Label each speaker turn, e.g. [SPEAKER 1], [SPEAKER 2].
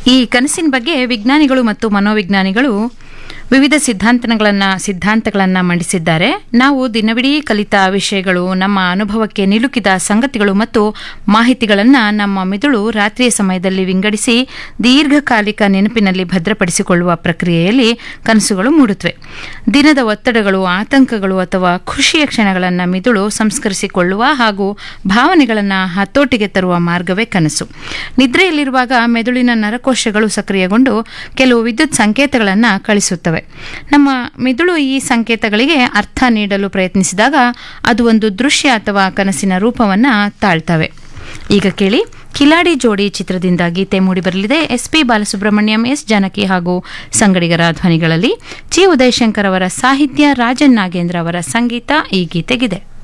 [SPEAKER 1] ಈ ಕನಸಿನ ಬಗ್ಗೆ ವಿಜ್ಞಾನಿಗಳು ಮತ್ತು ಮನೋವಿಜ್ಞಾನಿಗಳು ವಿವಿಧ ಸಿದ್ಧಾಂತಗಳನ್ನು ಸಿದ್ಧಾಂತಗಳನ್ನು ಮಂಡಿಸಿದ್ದಾರೆ ನಾವು ದಿನವಿಡೀ ಕಲಿತ ವಿಷಯಗಳು ನಮ್ಮ ಅನುಭವಕ್ಕೆ ನಿಲುಕಿದ ಸಂಗತಿಗಳು ಮತ್ತು ಮಾಹಿತಿಗಳನ್ನು ನಮ್ಮ ಮೆದುಳು ರಾತ್ರಿಯ ಸಮಯದಲ್ಲಿ ವಿಂಗಡಿಸಿ ದೀರ್ಘಕಾಲಿಕ ನೆನಪಿನಲ್ಲಿ ಭದ್ರಪಡಿಸಿಕೊಳ್ಳುವ ಪ್ರಕ್ರಿಯೆಯಲ್ಲಿ ಕನಸುಗಳು ಮೂಡುತ್ತವೆ ದಿನದ ಒತ್ತಡಗಳು ಆತಂಕಗಳು ಅಥವಾ ಖುಷಿಯ ಕ್ಷಣಗಳನ್ನು ಮಿದುಳು ಸಂಸ್ಕರಿಸಿಕೊಳ್ಳುವ ಹಾಗೂ ಭಾವನೆಗಳನ್ನು ಹತೋಟಿಗೆ ತರುವ ಮಾರ್ಗವೇ ಕನಸು ನಿದ್ರೆಯಲ್ಲಿರುವಾಗ ಮೆದುಳಿನ ನರಕೋಶಗಳು ಸಕ್ರಿಯಗೊಂಡು ಕೆಲವು ವಿದ್ಯುತ್ ಸಂಕೇತಗಳನ್ನು ಕಳಿಸುತ್ತವೆ ನಮ್ಮ ಮೆದುಳು ಈ ಸಂಕೇತಗಳಿಗೆ ಅರ್ಥ ನೀಡಲು ಪ್ರಯತ್ನಿಸಿದಾಗ ಅದು ಒಂದು ದೃಶ್ಯ ಅಥವಾ ಕನಸಿನ ರೂಪವನ್ನು ತಾಳ್ತವೆ ಈಗ ಕೇಳಿ ಕಿಲಾಡಿ ಜೋಡಿ ಚಿತ್ರದಿಂದ ಗೀತೆ ಮೂಡಿಬರಲಿದೆ S P Balasubrahmanyam S Janaki ಹಾಗೂ ಸಂಗಡಿಗರ ಧ್ವನಿಗಳಲ್ಲಿ ಜಿ ಉದಯಶಂಕರ್ ಅವರ ಸಾಹಿತ್ಯ ರಾಜನ್ ನಾಗೇಂದ್ರ ಅವರ ಸಂಗೀತ ಈ ಗೀತೆಗಿದೆ